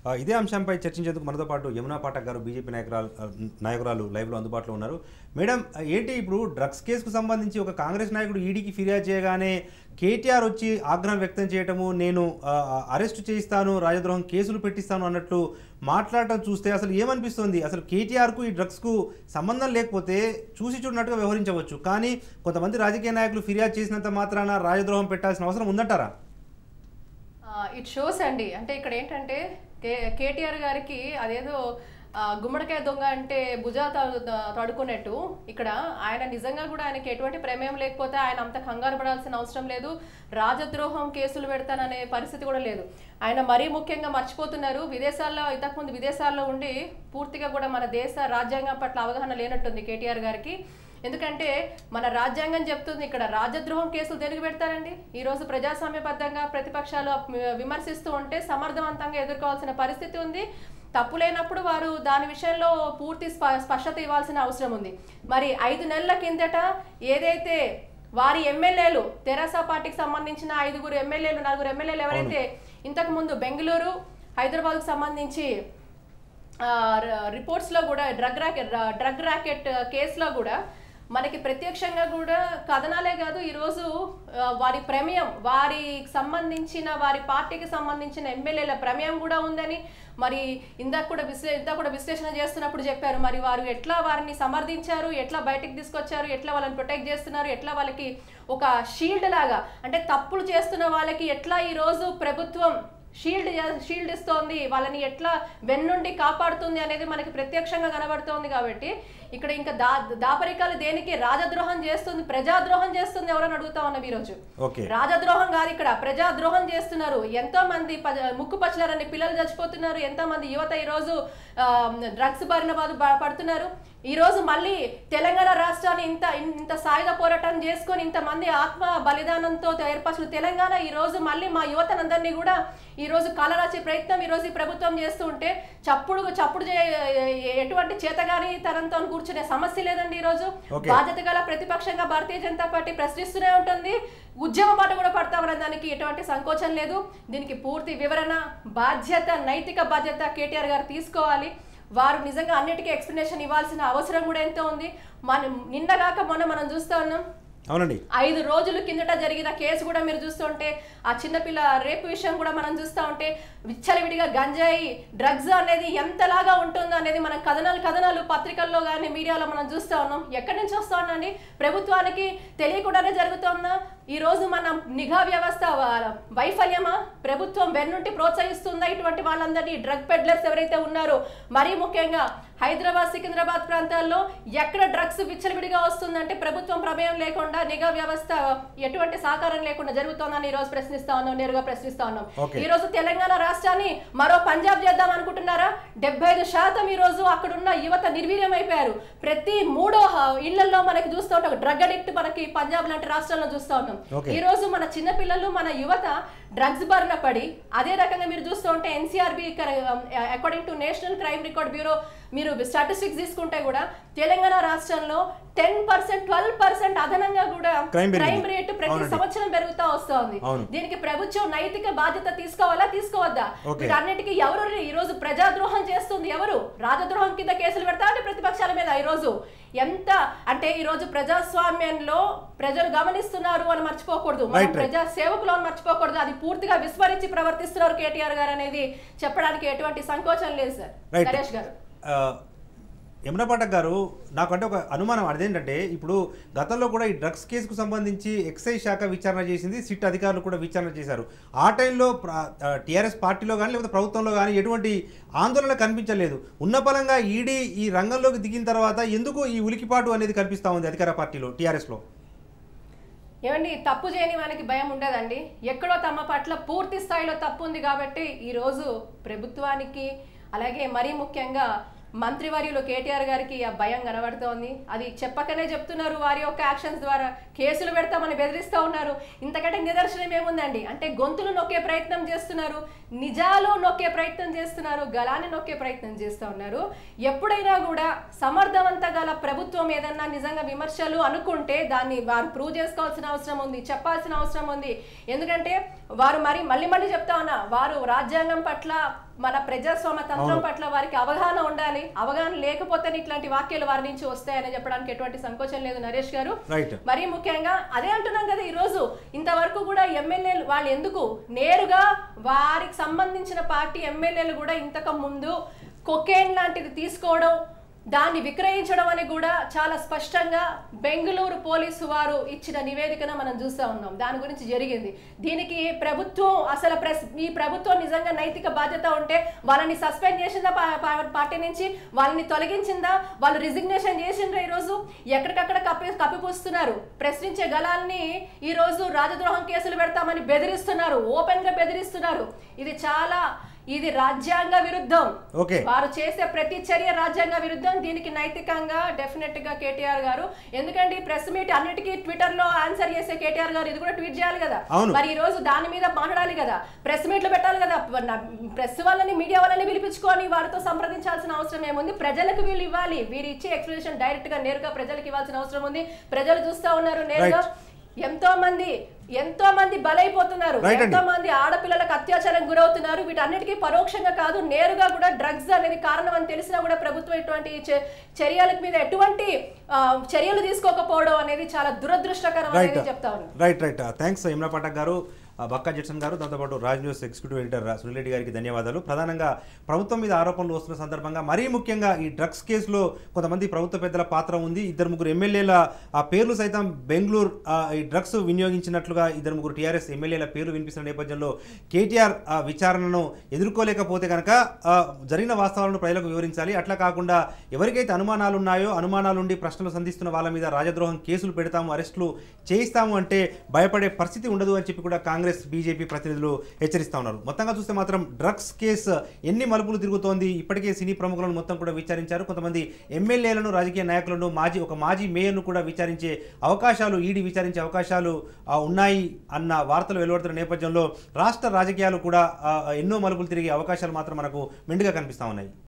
ఆ, ఇదే అంశంపై చర్చించేందుకు మనతో పాటు యమునా పాఠక్ గారు బీజేపీ నాయకురాలు ఆ, నాయకురాలు లైవ్లో అందుబాటులో ఉన్నారు మేడం ఆ, ఏంటి ఇప్పుడు డ్రగ్స్ కేసుకు సంబంధించి ఒక కాంగ్రెస్ నాయకుడు ఈడీకి ఫిర్యాదు చేయగానే కేటీఆర్ వచ్చి ఆగ్రహం వ్యక్తం చేయటము నేను ఆ, ఆ, అరెస్ట్ చేయిస్తాను రాజద్రోహం కేసులు పెట్టిస్తాను అన్నట్లు మాట్లాడటం చూస్తే అసలు ఏమనిపిస్తుంది అసలు కేటీఆర్కు ఈ డ్రగ్స్కు సంబంధం లేకపోతే చూసి చూడనట్టుగా వ్యవహరించవచ్చు కానీ కొంతమంది రాజకీయ నాయకులు ఫిర్యాదు చేసినంత మాత్రాన రాజద్రోహం పెట్టాల్సిన అవసరం ఉందంటారా ఇట్ షోస్ అండి అంటే ఇక్కడ ఏంటంటే కే కేటీఆర్ గారికి అదేదో ఆ, గుమ్మడికాయ దొంగ అంటే భుజా త- త- తడుకున్నట్టు ఇక్కడ ఆయన నిజంగా కూడా ఆయనకి ఎటువంటి ప్రమేయం లేకపోతే ఆయన అంత కంగారు పడాల్సిన అవసరం లేదు రాజద్రోహం కేసులు పెడతాననే పరిస్థితి కూడా లేదు ఆయన మరీ ముఖ్యంగా మర్చిపోతున్నారు విదేశాల్లో ఇంతకుముందు విదేశాల్లో ఉండి పూర్తిగా కూడా మన దేశ రాజ్యాంగం పట్ల అవగాహన లేనట్టుంది కేటీఆర్ గారికి ఎందుకంటే మన రాజ్యాంగం చెప్తుంది ఇక్కడ రాజద్రోహం కేసులు దేనికి పెడతారండి ఈ రోజు ప్రజాస్వామ్యబద్ధంగా ప్రతిపక్షాలు విమర్శిస్తూ ఉంటే సమర్థవంతంగా ఎదుర్కోవాల్సిన పరిస్థితి ఉంది తప్పు లేనప్పుడు వారు దాని విషయంలో పూర్తి స్ప- స్పష్టత ఇవ్వాల్సిన అవసరం ఉంది మరి ఐదు నెలల కిందట ఏదైతే వారి ఎమ్మెల్యేలు తెరాస పార్టీకి సంబంధించిన ఐదుగురు ఎమ్మెల్యేలు నలుగురు ఎమ్మెల్యేలు ఎవరైతే ఇంతకు ముందు బెంగళూరు హైదరాబాద్కు సంబంధించి ఆ, ర- రిపోర్ట్స్లో కూడా డ్రగ్ ర్యాకెట్ డ్రగ్ ర్యాకెట్ కేసులో కూడా మనకి ప్రత్యక్షంగా కూడా కథనాలే కాదు ఈరోజు ఆ, వారి ప్రమేయం వారికి సంబంధించిన వారి పార్టీకి సంబంధించిన ఎమ్మెల్యేల ప్రమేయం కూడా ఉందని మరి ఇందాక కూడా విశ్లే ఇందాక కూడా విశ్లేషణ చేస్తున్నప్పుడు చెప్పారు మరి వారు ఎట్లా వారిని సమర్థించారు ఎట్లా బయటకు తీసుకొచ్చారు ఎట్లా వాళ్ళని ప్రొటెక్ట్ చేస్తున్నారు ఎట్లా వాళ్ళకి ఒక షీల్డ్ లాగా అంటే తప్పులు చేస్తున్న వాళ్ళకి ఎట్లా ఈరోజు ప్రభుత్వం షీల్డ్ చే- షీల్డ్ ఇస్తోంది వాళ్ళని ఎట్లా వెన్నుండి కాపాడుతుంది అనేది మనకి ప్రత్యక్షంగా కనబడుతోంది కాబట్టి ఇక్కడ ఇంకా దా దాపరికాలు దేనికి రాజద్రోహం చేస్తుంది ప్రజాద్రోహం చేస్తుంది ఎవరని అడుగుతా ఉన్నాం ఈరోజు ఓకే రాజద్రోహం కాదు ఇక్కడ ప్రజాద్రోహం చేస్తున్నారు ఎంతో మంది ప- ముక్కు పచ్చలారని పిల్లలు చచ్చిపోతున్నారు ఎంతో మంది యువత ఈరోజు డ్రగ్స్ బారిన బాధ బ- పడుతున్నారు ఈ రోజు మళ్ళీ తెలంగాణ రాష్ట్రాన్ని ఇంత ఇంత సాయుధ పోరాటం చేసుకొని ఇంతమంది ఆత్మ బలిదానంతో ఏర్పరిచిన తెలంగాణ ఈ రోజు మళ్ళీ మా యువతనందరినీ కూడా ఈ రోజు కలరాచే ప్రయత్నం ఈ రోజు ఈ ప్రభుత్వం చేస్తూ ఉంటే చప్పుడు చప్పుడు చే ఎటువంటి చేతగాని తనంతో కూర్చునే సమస్య లేదండి ఈ రోజు Okay. బాధ్యత గల ప్రతిపక్షంగా భారతీయ జనతా పార్టీ ప్రశ్నిస్తూనే ఉంటుంది ఉద్యమ మాట కూడా పడతామన్న దానికి ఎటువంటి సంకోచం లేదు దీనికి పూర్తి వివరణ బాధ్యత నైతిక బాధ్యత కేటీఆర్ గారు తీసుకోవాలి వారు నిజంగా అన్నిటికీ ఎక్స్ప్లెనేషన్ ఇవ్వాల్సిన అవసరం కూడా ఎంతో ఉంది మనం నిన్నగాక మొన్న మనం చూస్తా ఉన్నాం అవునండి ఐదు రోజుల కిందట జరిగిన కేసు కూడా మీరు చూస్తుంటే ఆ చిన్నపిల్ల రేపు విషయం కూడా మనం చూస్తూ ఉంటే విచ్చలవిడిగా గంజాయి డ్రగ్స్ అనేది ఎంతలాగా ఉంటుందో అనేది మనం కథనాలు కథనాలు పత్రికల్లో కానీ మీడియాలో మనం చూస్తూ ఉన్నాం ఎక్కడి నుంచి వస్తా ఉందండి ప్రభుత్వానికి తెలియకుండానే జరుగుతుందా ఈ రోజు మన నిఘా వ్యవస్థ వా- వైఫల్యమా ప్రభుత్వం వెన్నుంటి ప్రోత్సహిస్తుందా ఇటువంటి వాళ్ళందరినీ డ్రగ్ పెడ్లర్స్ ఎవరైతే ఉన్నారో మరీ ముఖ్యంగా హైదరాబాద్ సికింద్రాబాద్ ప్రాంతాల్లో ఎక్కడ డ్రగ్స్ విచ్చలవిడిగా వస్తుందంటే ప్రభుత్వం ప్రమేయం లేకుండా నిఘా వ్యవస్థ ఎటువంటి సహకారం లేకుండా జరుగుతోందని ఈ రోజు ప్రశ్నిస్తా ఉన్నాం నేరుగా ప్రశ్నిస్తా ఉన్నాం Okay. ఈ రోజు తెలంగాణ రాష్ట్రాన్ని మరో పంజాబ్ చేద్దాం అనుకుంటున్నారా డెబ్బై ఐదు శాతం ఈ రోజు అక్కడున్న యువత నిర్వీర్యం అయిపోయారు ప్రతి మూడో హ- ఇళ్లలో మనకి చూస్తూ ఉంటాం డ్రగ్ అడిక్ట్ మనకి పంజాబ్ లాంటి రాష్ట్రాల్లో చూస్తూ ఉన్నాం Okay. ఈ రోజు మన చిన్న పిల్లలు మన యువత డ్రగ్స్ బారిన పడి అదే రకంగా మీరు చూస్తూ ఉంటే N C R B according to national crime record bureau మీరు స్టాటిస్టిక్స్ తీసుకుంటే కూడా తెలంగాణ రాష్ట్రంలో టెన్ పర్సెంట్ ట్వెల్వ్ పర్సెంట్ అదనంగా కూడా Crime పెరిగింది. క్రైమ్ రేటు ప్రతి అవునండి. సంవత్సరం పెరుగుతూ వస్తోంది అవును. దీనికి ప్రభుత్వం నైతిక బాధ్యత తీసుకోవాలా తీసుకోవద్దా Okay. వీటన్నిటికీ ఎవరు ఈ రోజు ప్రజాద్రోహం చేస్తుంది ఎవరు రాజద్రోహం కింద కేసులు పెడతా అంటే ప్రతిపక్షాల మీద ఈ రోజు ఎంత అంటే ఈ రోజు ప్రజాస్వామ్యంలో ప్రజలు గమనిస్తున్నారు అని మర్చిపోకూడదు మనం Right, right. ప్రజా సేవకులు అని మర్చిపోకూడదు అది పూర్తిగా విస్మరించి ప్రవర్తిస్తున్నారు కేటీఆర్ గారు అనేది చెప్పడానికి ఎటువంటి సంకోచం లేదు సార్ రైట్ నరేష్ గారు ఆ, యమునా పాఠక్ గారు నాకంటే ఒక అనుమానం అదేంటంటే ఇప్పుడు గతంలో కూడా ఈ డ్రగ్స్ కేసుకు సంబంధించి ఎక్సైజ్ శాఖ విచారణ చేసింది సిట్ అధికారులు కూడా విచారణ చేశారు ఆ టైంలో టీఆర్ఎస్ పార్టీలో కానీ లేకపోతే ప్రభుత్వంలో కానీ ఎటువంటి ఆందోళన కనిపించలేదు ఉన్న పలంగా ఈడీ ఈ రంగంలోకి దిగిన తర్వాత ఎందుకు ఈ ఉలికిపాటు అనేది కనిపిస్తూ ఉంది అధికార పార్టీలో టీఆర్ఎస్లో ఏమండి తప్పు చేయని మనకి భయం ఉండదండి ఎక్కడో తమ పట్ల పూర్తి స్థాయిలో తప్పు ఉంది కాబట్టి ఈరోజు ప్రభుత్వానికి అలాగే మరీ ముఖ్యంగా మంత్రివర్యులు కేటీఆర్ గారికి ఆ భయం కనబడుతోంది అది చెప్పకనే చెప్తున్నారు వారి యొక్క యాక్షన్స్ ద్వారా కేసులు పెడతామని బెదిరిస్తూ ఉన్నారు ఇంతకంటే నిదర్శనం ఏముందండి అంటే గొంతులు నొక్కే ప్రయత్నం చేస్తున్నారు నిజాలు నొక్కే ప్రయత్నం చేస్తున్నారు గలాన్ని నొక్కే ప్రయత్నం చేస్తూ ఉన్నారు ఎప్పుడైనా కూడా సమర్థవంత గల ప్రభుత్వం ఏదన్నా నిజంగా విమర్శలు అనుకుంటే దాన్ని వారు ప్రూవ్ చేసుకోవాల్సిన అవసరం ఉంది చెప్పాల్సిన అవసరం ఉంది ఎందుకంటే వారు మరి మళ్ళీ మళ్ళీ చెప్తా ఉన్నా వారు రాజ్యాంగం పట్ల మన ప్రజాస్వామ్య తంత్రం పట్ల వారికి అవగాహన ఉండాలి అవగాహన లేకపోతే ఇట్లాంటి వాక్యాలు వారి నుంచి వస్తాయని చెప్పడానికి ఎటువంటి సంకోచం లేదు నరేష్ గారు రైట్ మరీ ముఖ్యంగా అదే అంటున్నాం కదా ఈరోజు ఇంతవరకు కూడా ఎమ్మెల్యేలు వాళ్ళు ఎందుకు నేరుగా వారికి సంబంధించిన పార్టీ ఎమ్మెల్యేలు కూడా ఇంతకు ముందు కొకేన్ లాంటిది తీసుకోవడం దాన్ని విక్రయించడం అని కూడా చాలా స్పష్టంగా బెంగళూరు పోలీసు వారు ఇచ్చిన నివేదికను మనం చూస్తూ ఉన్నాం దాని గురించి జరిగింది దీనికి ప్రభుత్వం అసలు ప్రెస్ ఈ ప్రభుత్వం నిజంగా నైతిక బాధ్యత ఉంటే వాళ్ళని సస్పెండ్ చేసిందా పా- పా- పార్టీ నుంచి వాళ్ళని తొలగించిందా వాళ్ళు రిజిగ్నేషన్ చేసిండ్రా ఈరోజు ఎక్కడికక్కడ కప్పి కప్పిపూస్తున్నారు ప్రశ్నించే గలాల్ని ఈ రోజు రాజద్రోహం కేసులు పెడతామని బెదిరిస్తున్నారు ఓపెన్ గా బెదిరిస్తున్నారు ఇది చాలా ఇది రాజ్యాంగ విరుద్ధం ఓకే వారు చేసే ప్రతి చర్య రాజ్యాంగ విరుద్ధం దీనికి నైతికంగా డెఫినెట్ గా కేటీఆర్ గారు ఎందుకంటే ఈ ప్రెస్ మీట్ అన్నిటికీ ట్విట్టర్ లో ఆన్సర్ చేసే కేటీఆర్ గారు ఇది కూడా ట్వీట్ చేయాలి కదా అవును. మరి ఈ రోజు దాని మీద మాట్లాడాలి కదా ప్రెస్ మీట్లు పెట్టాలి కదా ప్రెస్ వాళ్ళని మీడియా వాళ్ళని పిలిపించుకొని వారితో సంప్రదించాల్సిన అవసరం ఏముంది ప్రజలకు వీళ్ళు ఇవ్వాలి వీరు ఇచ్చే ఎక్స్ప్లెనేషన్ డైరెక్ట్ గా నేరుగా ప్రజలకు ఇవ్వాల్సిన అవసరం ఉంది ప్రజలు చూస్తా ఉన్నారు నేరుగా ఎంతో మంది ఎంతో మంది బలైపోతున్నారు Right అండి. ఎంతో మంది ఆడపిల్లలకు అత్యాచారం గురవుతున్నారు వీటన్నిటికీ పరోక్షంగా కాదు నేరుగా కూడా డ్రగ్స్ అనేది కారణం అని తెలిసినా కూడా ప్రభుత్వం ఇటువంటి చే- చర్యల మీద ఎటువంటి ఆ, చర్యలు తీసుకోకపోవడం అనేది చాలా దురదృష్టకరం రైట్ అనేది చెప్తా ఉన్నాను right right thanks Yamuna Pathak గారు ఆ, బక్కా జడ్సన్ గారు దాంతోపాటు Raj news executive editor Sunil Reddy గారికి ధన్యవాదాలు ప్రధానంగా ప్రభుత్వం మీద ఆరోపణలు వస్తున్న సందర్భంగా మరీ ముఖ్యంగా ఈ డ్రగ్స్ కేసులో కొంతమంది ప్రభుత్వ పెద్దల పాత్ర ఉంది ఇద్దరు ముగ్గురు ఎమ్మెల్యేల ఆ పేర్లు సైతం బెంగళూరు ఆ, ఈ డ్రగ్స్ వినియోగించినట్లుగా ఇద్దరు ముగ్గురు టీఆర్ఎస్ ఎమ్మెల్యేల పేర్లు వినిపిస్తున్న నేపథ్యంలో కేటీఆర్ ఆ విచారణను ఎదుర్కోలేకపోతే కనుక ఆ, జరిగిన వాస్తవాలను ప్రజలకు వివరించాలి అట్లా కాకుండా ఎవరికైతే అనుమానాలు ఉన్నాయో అనుమానాలు ఉండి ప్రశ్నలు సంధిస్తున్న వాళ్ళ మీద రాజద్రోహం కేసులు పెడతాము అరెస్టులు చేయిస్తాము అంటే భయపడే పరిస్థితి ఉండదు అని చెప్పి కూడా కాంగ్రెస్ బీజేపీ ప్రతినిధులు హెచ్చరిస్తా ఉన్నారు మొత్తంగా చూస్తే మాత్రం డ్రగ్స్ కేసు ఎన్ని మలుపులు తిరుగుతోంది ఇప్పటికే సినీ ప్రముఖులను మొత్తం కూడా విచారించారు కొంతమంది ఎమ్మెల్యేలను రాజకీయ నాయకులను మాజీ ఒక మాజీ మేయర్ను కూడా విచారించే అవకాశాలు ఈడీ విచారించే అవకాశాలు ఆ, ఉన్నాయి అన్న వార్తలు వెలువడుతున్న నేపథ్యంలో రాష్ట్ర రాజకీయాలు కూడా ఆ, ఎన్నో మలుపులు తిరిగే అవకాశాలు మాత్రం మనకు మెండుగా కనిపిస్తా ఉన్నాయి